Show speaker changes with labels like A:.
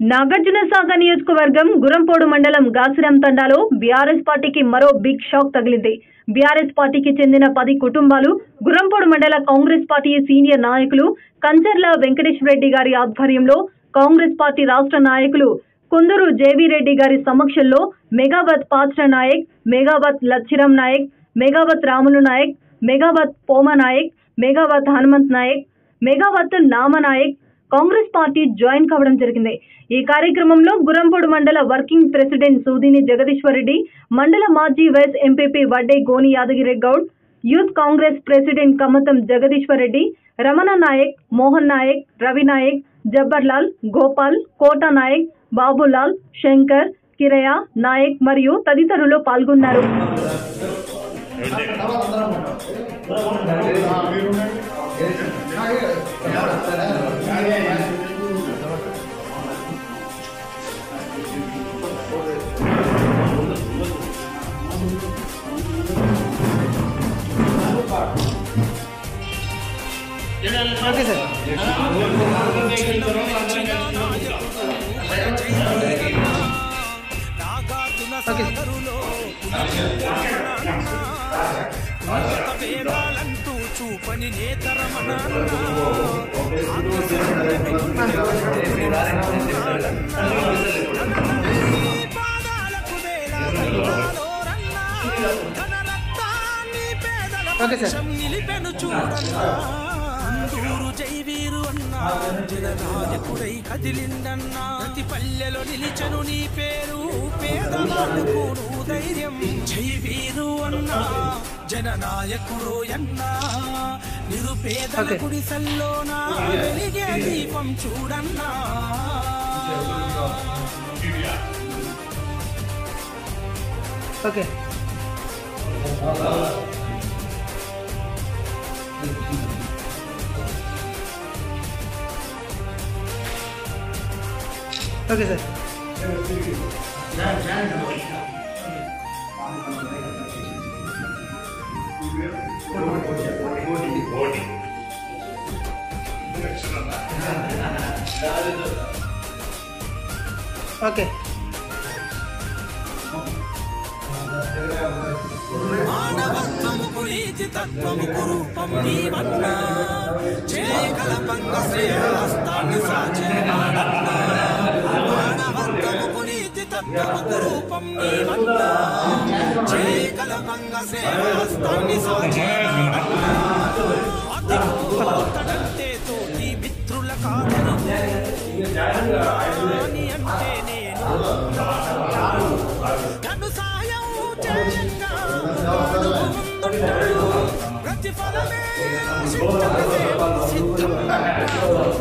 A: నాగార్జున సాగర్ నియోజకవర్గం గురంపోడు మండలం గాసిరం తండాలో బీఆర్ఎస్ పార్టీకి మరో బిగ్ షాక్ తగిలింది బీఆర్ఎస్ పార్టీకి చెందిన పది కుటుంబాలు గురంపోడు మండల కాంగ్రెస్ పార్టీ సీనియర్ నాయకులు కంచర్ల వెంకటేశ్వర రెడ్డి గారి ఆధ్వర్యంలో కాంగ్రెస్ పార్టీ రాష్ట్ర నాయకులు కుందూరు జేవీ రెడ్డి గారి సమక్షంలో మెగావత్ పాత్ర నాయక్ మెగావత్ లచ్చిరం నాయక్ మెగావత్ రాములు నాయక్ మెగావత్ పోమ నాయక్ మెగావత్ హనుమంత్ నాయక్ మెగావత్ నామనాయక్ కాంగ్రెస్ పార్టీ జాయిన్ కావడం జరిగింది ఈ కార్యక్రమంలో గురంపొడు మండల వర్కింగ్ ప్రెసిడెంట్ సూదిని జగదీశ్వర్ రెడ్డి మండల మాజీ vice MPP Vadde Goni Yadagiri Goud youth Congress president Kamatham Jagadeeshwar Reddy Ramana Nayak Mohan Nayak Ravi Nayak Jabbarlal Gopal Kota Nayak Babulal Shankar Kiraya Nayak మరియు తదితరులు పాల్గొన్నారు
B: ఓకే సార్
C: నాగార్జున
B: ఓకే.
C: సాగరులో వేదాలంటూ చూపని నేతరమణ పాదాలకు వేలాలో రన్నా ధన రక్తాన్ని పేదల
B: ఓకే సార్.
C: పక్షం నిలిపెను చూడన్నా అందూరు జైవీరు అన్నా జననాయకుడై కదిలిండన్నా ప్రతి పల్లెలో నిలిచెను నీ పేరు పేదవాళ్ళకు నువ్వు ధైర్యం జైవీరు అన్నా జననాయకుడు అన్నా నిరుపేదల
B: ఓకే.
C: గుడిసెల్లోనా వెలిగే దీపం చూడన్నా
B: ఓకే ఓకే సార్ ఓకే
C: మానవత్వము గురించి తత్వము రూపం నీవన్నా చేయగలపంగ శ్రేయస్తాన్ని సాచేవాడన్నా మానవత్వము గురించి తత్వము రూపం నీవన్నా చేయగలపంగ శ్రేయస్తాన్ని సాచేవాడన్నా అతిథంతే తోటి మిత్రుల కాదను అని అంటే నేను కను సాయం చేయంగా తోడుకు ముందుంటాడు. ప్రతిఫలమే ఆశించక సేవ సిద్ధం